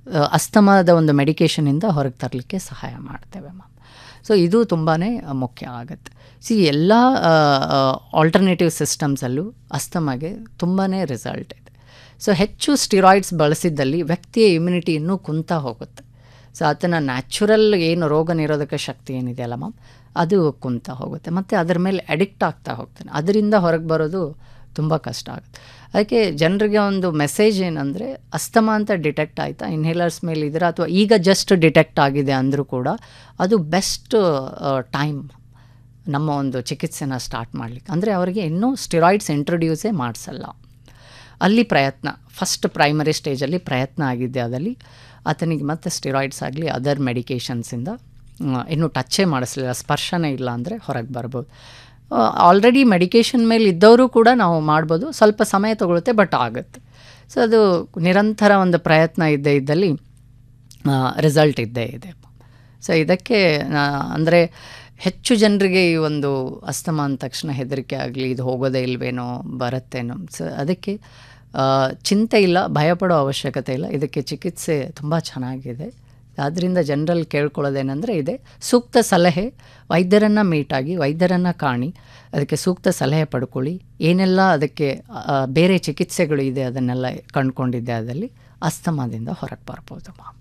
ಅಸ್ತಮಾದ ಒಂದು ಮೆಡಿಕೇಷನಿಂದ ಹೊರಗೆ ತರಲಿಕ್ಕೆ ಸಹಾಯ ಮಾಡ್ತೇವೆ ಮ್ಯಾಮ್ ಸೊ ಇದು ತುಂಬಾ ಮುಖ್ಯ ಆಗುತ್ತೆ ಸಿ ಎಲ್ಲ ಆಲ್ಟರ್ನೇಟಿವ್ ಸಿಸ್ಟಮ್ಸಲ್ಲೂ ಅಸ್ತಮಾಗೆ ತುಂಬಾ ರಿಸಲ್ಟ್ ಇದೆ ಸೊ ಹೆಚ್ಚು ಸ್ಟಿರಾಯ್ಡ್ಸ್ ಬಳಸಿದ್ದಲ್ಲಿ ವ್ಯಕ್ತಿಯ ಇಮ್ಯುನಿಟಿ ಇನ್ನೂ ಕುಂತಾ ಹೋಗುತ್ತೆ ಸೊ ಆತನ ನ್ಯಾಚುರಲ್ ಏನು ರೋಗ ನಿರೋಧಕ ಶಕ್ತಿ ಏನಿದೆಯಲ್ಲ ಮ್ಯಾಮ್ ಅದು ಕುಂತಾ ಹೋಗುತ್ತೆ ಮತ್ತು ಅದರ ಮೇಲೆ ಅಡಿಕ್ಟ್ ಆಗ್ತಾ ಹೋಗ್ತಾನೆ ಅದರಿಂದ ಹೊರಗೆ ಬರೋದು ತುಂಬ ಕಷ್ಟ ಆಗುತ್ತೆ ಅದಕ್ಕೆ ಜನರಿಗೆ ಒಂದು ಮೆಸೇಜ್ ಏನಂದರೆ ಅಸ್ತಮ ಅಂತ ಡಿಟೆಕ್ಟ್ ಆಯಿತಾ ಇನ್ಹೇಲರ್ಸ್ ಮೇಲೆ ಇದ್ರೆ ಅಥವಾ ಈಗ ಜಸ್ಟ್ ಡಿಟೆಕ್ಟ್ ಆಗಿದೆ ಅಂದರೂ ಕೂಡ ಅದು ಬೆಸ್ಟ್ ಟೈಮ್ ನಮ್ಮ ಒಂದು ಚಿಕಿತ್ಸೆನ ಸ್ಟಾರ್ಟ್ ಮಾಡಲಿಕ್ಕೆ ಅಂದರೆ ಅವರಿಗೆ ಇನ್ನೂ ಸ್ಟಿರಾಯ್ಡ್ಸ್ ಇಂಟ್ರೊಡ್ಯೂಸೇ ಮಾಡಿಸಲ್ಲ ಅಲ್ಲಿ ಪ್ರಯತ್ನ ಫಸ್ಟ್ ಪ್ರೈಮರಿ ಸ್ಟೇಜಲ್ಲಿ ಪ್ರಯತ್ನ ಆಗಿದ್ದೆ ಅದಲ್ಲಿ ಆತನಿಗೆ ಮತ್ತೆ ಸ್ಟಿರಾಯ್ಡ್ಸ್ ಆಗಲಿ ಅದರ್ ಮೆಡಿಕೇಷನ್ಸಿಂದ ಇನ್ನೂ ಟಚ್ಚೇ ಮಾಡಿಸ್ಲಿಲ್ಲ ಸ್ಪರ್ಶನೇ ಇಲ್ಲ ಅಂದರೆ ಹೊರಗೆ ಬರ್ಬೋದು ಆಲ್ರೆಡಿ ಮೆಡಿಕೇಷನ್ ಮೇಲೆ ಇದ್ದವರು ಕೂಡ ನಾವು ಮಾಡ್ಬೋದು ಸ್ವಲ್ಪ ಸಮಯ ತಗೊಳುತ್ತೆ ಬಟ್ ಆಗುತ್ತೆ ಸೊ ಅದು ನಿರಂತರ ಒಂದು ಪ್ರಯತ್ನ ಇದ್ದೇ ಇದ್ದಲ್ಲಿ ರಿಸಲ್ಟ್ ಇದ್ದೇ ಇದೆ ಸೊ ಇದಕ್ಕೆ ಅಂದರೆ ಹೆಚ್ಚು ಜನರಿಗೆ ಈ ಒಂದು ಅಸ್ತಮ ಅಂದ ತಕ್ಷಣ ಹೆದರಿಕೆ ಆಗಲಿ ಇದು ಹೋಗೋದೇ ಇಲ್ವೇನೋ ಬರುತ್ತೇನೋ ಸೊ ಅದಕ್ಕೆ ಚಿಂತೆ ಇಲ್ಲ ಭಯಪಡೋ ಅವಶ್ಯಕತೆ ಇಲ್ಲ ಇದಕ್ಕೆ ಚಿಕಿತ್ಸೆ ತುಂಬ ಚೆನ್ನಾಗಿದೆ ಆದ್ದರಿಂದ ಜನರಲ್ಲಿ ಕೇಳ್ಕೊಳ್ಳೋದೇನೆಂದರೆ ಇದೆ ಸೂಕ್ತ ಸಲಹೆ ವೈದ್ಯರನ್ನು ಮೀಟಾಗಿ ವೈದ್ಯರನ್ನು ಕಾಣಿ ಅದಕ್ಕೆ ಸೂಕ್ತ ಸಲಹೆ ಪಡ್ಕೊಳ್ಳಿ ಏನೆಲ್ಲ ಅದಕ್ಕೆ ಬೇರೆ ಚಿಕಿತ್ಸೆಗಳು ಇದೆ ಅದನ್ನೆಲ್ಲ ಕಂಡುಕೊಂಡಿದ್ದೆ ಅದರಲ್ಲಿ ಅಸ್ತಮದಿಂದ ಹೊರಗೆ ಬರ್ಬೋದು ಮಾ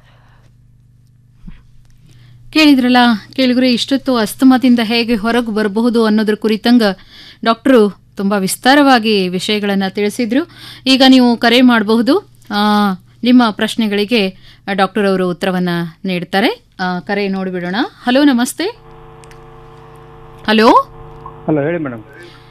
ಕೇಳಿದ್ರಲ್ಲ ಕೇಳಿದ್ರೆ ಇಷ್ಟೊತ್ತು ಅಸ್ತಮದಿಂದ ಹೇಗೆ ಹೊರಗೆ ಬರಬಹುದು ಅನ್ನೋದ್ರ ಕುರಿತಂಗ ಡಾಕ್ಟರು ತುಂಬ ವಿಸ್ತಾರವಾಗಿ ವಿಷಯಗಳನ್ನು ತಿಳಿಸಿದ್ರು ಈಗ ನೀವು ಕರೆ ಮಾಡಬಹುದು ನಿಮ್ಮ ಪ್ರಶ್ನೆಗಳಿಗೆ ಡಾಕ್ಟರ್ ಅವರು ಉತ್ತರವನ್ನು ನೀಡ್ತಾರೆ ಕರೆ ನೋಡಿಬಿಡೋಣ ಹಲೋ ನಮಸ್ತೆ ಹಲೋ ಹಲೋ ಹೇಳಿ ಮೇಡಮ್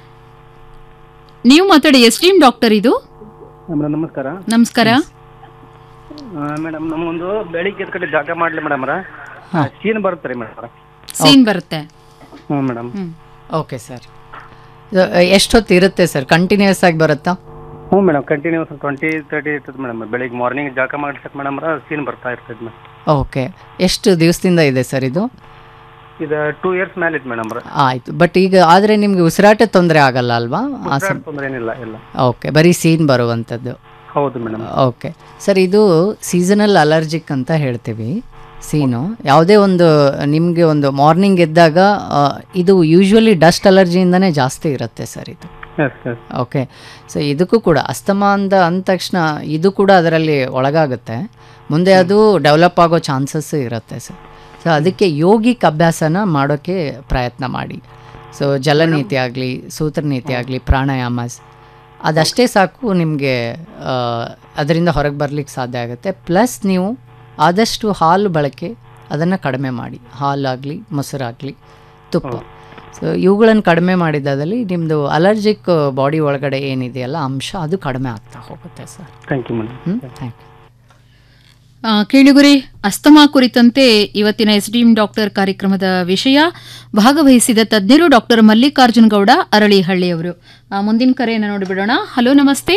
ನೀವು ಮಾತಾಡಿ ಎಸ್ ಡಿ ಡಾಕ್ಟರ್ ಇದು ಮೇಡಮ್ ನಮಸ್ಕಾರ ನಮಸ್ಕಾರ ಮೇಡಮ್ ನಮಗೊಂದು ಬೆಳಿಗ್ಗೆ ಎದ್ದ ಕಡೆ ಜಾಗ ಮಾಡಲಿ ಮೇಡಮ್ ಸೀನ್ ಬರುತ್ತೆ ರೀ ಮೇಡಮ್ ಸೀನ್ ಬರುತ್ತೆ ಹ್ಞೂ ಮೇಡಮ್ ಓಕೆ ಸರ್ ಎಷ್ಟೊತ್ತು ಇರುತ್ತೆ ಸರ್ ಕಂಟಿನ್ಯೂಸ್ ಆಗಿ ಬರುತ್ತಾ ಹ್ಞೂ ಮೇಡಮ್ ಕಂಟಿನ್ಯೂಸ್ ಟ್ವೆಂಟಿ ತರ್ಟಿ ಇರ್ತದೆ ಮೇಡಮ್ ಬೆಳಿಗ್ಗೆ ಮಾರ್ನಿಂಗ್ ಜಾಗ ಮಾಡ್ಸಕ್ಕೆ ಮೇಡಮ್ ಸೀನ್ ಬರ್ತಾ ಇರ್ತದೆ ಮೇಡಮ್ ಓಕೆ ಎಷ್ಟು ದಿವಸದಿಂದ ಇದೆ ಸರ್ ಇದು ಇದು ಟೂ ಇಯರ್ಸ್ ಮೇಲೆ ಇದೆ ಮೇಡಮ್ ಆಯಿತು ಬಟ್ ಈಗ ಆದರೆ ನಿಮಗೆ ಉಸಿರಾಟ ತೊಂದರೆ ಆಗಲ್ಲ ಅಲ್ವಾ ಆ ಸಮ್ ತೊಂದರೆ ಏನಿಲ್ಲ ಇಲ್ಲ ಓಕೆ ಬರೀ ಸೀನ್ ಬರುವಂಥದ್ದು ಹೌದು ಮೇಡಮ್ ಓಕೆ ಸರ್ ಇದು ಸೀಸನಲ್ ಅಲರ್ಜಿಕ್ ಅಂತ ಹೇಳ್ತೀವಿ ಸೀನು ಯಾವುದೇ ಒಂದು ನಿಮಗೆ ಒಂದು ಮಾರ್ನಿಂಗ್ ಎದ್ದಾಗ ಆ, ಇದು ಯೂಶ್ವಲಿ ಡಸ್ಟ್ ಅಲರ್ಜಿಯಿಂದನೇ ಜಾಸ್ತಿ ಇರುತ್ತೆ ಸರ್ ಇದು ಎಸ್ ಎಸ್ ಓಕೆ ಸೊ ಇದಕ್ಕೂ ಕೂಡ ಅಸ್ತಮ ಅಂದ ಅಂದ ತಕ್ಷಣ ಇದು ಕೂಡ ಅದರಲ್ಲಿ ಒಳಗಾಗುತ್ತೆ ಮುಂದೆ ಅದು ಡೆವಲಪ್ ಆಗೋ ಚಾನ್ಸಸ್ ಇರುತ್ತೆ ಸರ್ ಸೊ ಅದಕ್ಕೆ ಯೋಗಿಕ್ ಅಭ್ಯಾಸನ ಮಾಡೋಕ್ಕೆ ಪ್ರಯತ್ನ ಮಾಡಿ ಸೊ ಜಲನೀತಿ ಆಗಲಿ ಸೂತ್ರನೀತಿ ಆಗಲಿ ಪ್ರಾಣಾಯಾಮಸ್ ಅದಷ್ಟೇ ಸಾಕು ನಿಮಗೆ ಅದರಿಂದ ಹೊರಗೆ ಬರ್ಲಿಕ್ಕೆ ಸಾಧ್ಯ ಆಗುತ್ತೆ ಪ್ಲಸ್ ನೀವು ಆದಷ್ಟು ಹಾಲು ಬಳಕೆ ಅದನ್ನು ಕಡಿಮೆ ಮಾಡಿ ಹಾಲಾಗಲಿ ಮೊಸರಾಗಲಿ ತುಪ್ಪ ಸೊ ಇವುಗಳನ್ನು ಕಡಿಮೆ ಮಾಡಿದಲ್ಲಿ ನಿಮ್ಮದು ಅಲರ್ಜಿಕ್ ಬಾಡಿ ಒಳಗಡೆ ಏನಿದೆಯಲ್ಲ ಅಂಶ ಅದು ಕಡಿಮೆ ಆಗ್ತಾ ಹೋಗುತ್ತೆ ಸರ್ ಥ್ಯಾಂಕ್ ಯು ಮೇಡಮ್ ಹ್ಞೂ ಥ್ಯಾಂಕ್ ಯು ಆ, ಕೇಳುಗರೆ ಅಸ್ತಮಾ ಕುರಿತಂತೆ ಇವತ್ತಿನ ಎಸ್ ಡಿ ಡಾಕ್ಟರ್ ಕಾರ್ಯಕ್ರಮದ ವಿಷಯ ಭಾಗವಹಿಸಿದ ತಜ್ಞರು ಡಾಕ್ಟರ್ ಮಲ್ಲಿಕಾರ್ಜುನ್ ಗೌಡ ಅರಳಿಹಳ್ಳಿ ಅವರು ಆ, ಮುಂದಿನ ಕರೆಯನ್ನು ನೋಡಿಬಿಡೋಣ ಹಲೋ ನಮಸ್ತೆ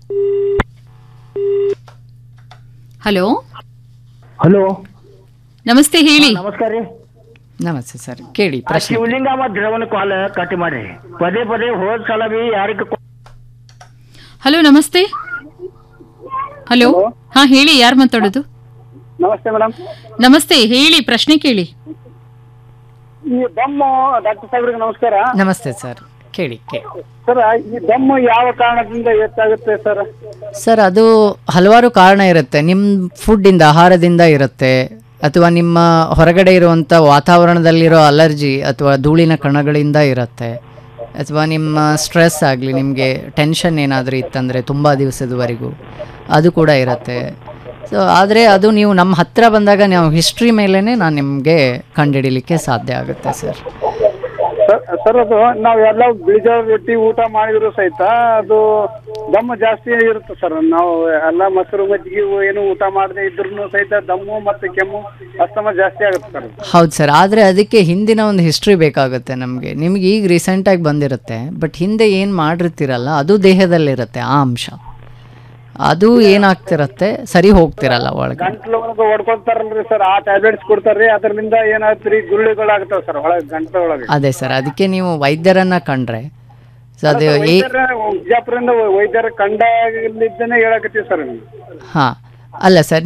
ಹಲೋ ಹಲೋ ನಮಸ್ತೆ ಹೇಳಿ ನಮಸ್ಕಾರ ರೀ ನಮಸ್ತೆ ಸರ್ ಕೇಳಿ ಆ ಪ್ರಶ್ನೆ ಶಿವಲಿಂಗ ಮತ್ತು ದ್ರವಣ ಕಾಲ್ ಕಟ್ ಮಾಡ್ರಿ ಪದೇ ಪದೇ ಹೋದ್ ಸಲ ಬಿ ಯಾರಿಗೆ ಹಲೋ ನಮಸ್ತೆ ಹಲೋ ಹಾ ಹೇಳಿ ಯಾರು ಮಾತಾಡೋದು ನಮಸ್ತೆ ಮೇಡಮ್ ನಮಸ್ತೆ ಹೇಳಿ ಪ್ರಶ್ನೆ ಕೇಳಿ ಈ ದಮ್ಮು ಡಾಕ್ಟರ್ ಸಾಹೇಬ್ರಿಗೆ ನಮಸ್ಕಾರ ನಮಸ್ತೆ ಸರ್ ಕೇಳಿ ಕೇಳಿ ಸರ್ ಈ ದಮ್ಮು ಯಾವ ಕಾರಣದಿಂದ ಹೆಚ್ಚಾಗುತ್ತೆ ಸರ್ ಸರ್ ಅದು ಹಲವಾರು ಕಾರಣ ಇರುತ್ತೆ ನಿಮ್ಮ ಫುಡ್ಡಿಂದ ಆಹಾರದಿಂದ ಇರುತ್ತೆ ಅಥವಾ ನಿಮ್ಮ ಹೊರಗಡೆ ಇರುವಂಥ ವಾತಾವರಣದಲ್ಲಿರೋ ಅಲರ್ಜಿ ಅಥವಾ ಧೂಳಿನ ಕಣಗಳಿಂದ ಇರುತ್ತೆ ಅಥವಾ ನಿಮ್ಮ ಸ್ಟ್ರೆಸ್ ಆಗಲಿ ನಿಮಗೆ ಟೆನ್ಷನ್ ಏನಾದರೂ ಇತ್ತಂದರೆ ತುಂಬ ದಿವಸದವರೆಗೂ ಅದು ಕೂಡ ಇರುತ್ತೆ ಸೊ ಆದರೆ ಅದು ನೀವು ನಮ್ಮ ಹತ್ತಿರ ಬಂದಾಗ ನಾವು ಹಿಸ್ಟ್ರಿ ಮೇಲೇ ನಾನು ನಿಮಗೆ ಕಂಡುಹಿಡಿಲಿಕ್ಕೆ ಸಾಧ್ಯ ಆಗುತ್ತೆ ಸರ್ ಸರ್ ಅದು ನಾವು ಎಲ್ಲ ಬಿಳಿಜೋಳ ರೊಟ್ಟಿ ಊಟ ಮಾಡಿದ್ರು ಸಹಿತ ಅದು ದಮ್ಮು ಜಾಸ್ತಿ ಇರುತ್ತೆ ಸರ್ ನಾವು ಎಲ್ಲ ಮೊಸರು ಮಜ್ಜಿಗೆ ಏನು ಊಟ ಮಾಡದೆ ಇದ್ರೂ ಸಹಿತ ದಮ್ಮು ಮತ್ತು ಕೆಮ್ಮು ಅಸ್ತಮ ಜಾಸ್ತಿ ಆಗುತ್ತೆ ಸರ್ ಹೌದು ಸರ್ ಆದರೆ ಅದಕ್ಕೆ ಹಿಂದಿನ ಒಂದು ಹಿಸ್ಟ್ರಿ ಬೇಕಾಗುತ್ತೆ ನಮಗೆ ನಿಮ್ಗೆ ಈಗ ರೀಸೆಂಟಾಗಿ ಬಂದಿರುತ್ತೆ ಬಟ್ ಹಿಂದೆ ಏನು ಮಾಡಿರ್ತೀರಲ್ಲ ಅದು ದೇಹದಲ್ಲಿರುತ್ತೆ ಆ ಅಂಶ ಅದು ಏನಾಗ್ತಿರತ್ತೆ ಸರಿ ಹೋಗ್ತಿರಲ್ಲ ಒಳಗೆ ಗಂಟ್ಲು ಒಳಗೆ ಹೊಡ್ಕೊಳ್ತಾರಲ್ರಿ ಸರ್ ಆ ಟ್ಯಾಬ್ಲೆಟ್ಸ್ ಕೊಡ್ತಾರ್ರಿ ಅದರಿಂದ ಏನಾಗ್ತರಿ ಗುಳ್ಳೆಗಳಾಗ್ತಾವ ಸರ್ ಒಳಗೆ ಗಂಟ್ಲ ಒಳಗೆ ಅದೇ ಸರ್ ಅದಕ್ಕೆ ನೀವು ವೈದ್ಯರನ್ನ ಕಂಡ್ರೆ ಸೊ ಅದು ಏ ವೈದ್ಯರ ಬಿಜಾಪುರದಿಂದ ವೈದ್ಯರ ಕಂಡಾಗಿದ್ದೇನೆ ಹೇಳಕತ್ತೀವಿ ಸರ್ ಹಾಂ ಅಲ್ಲ ಸರ್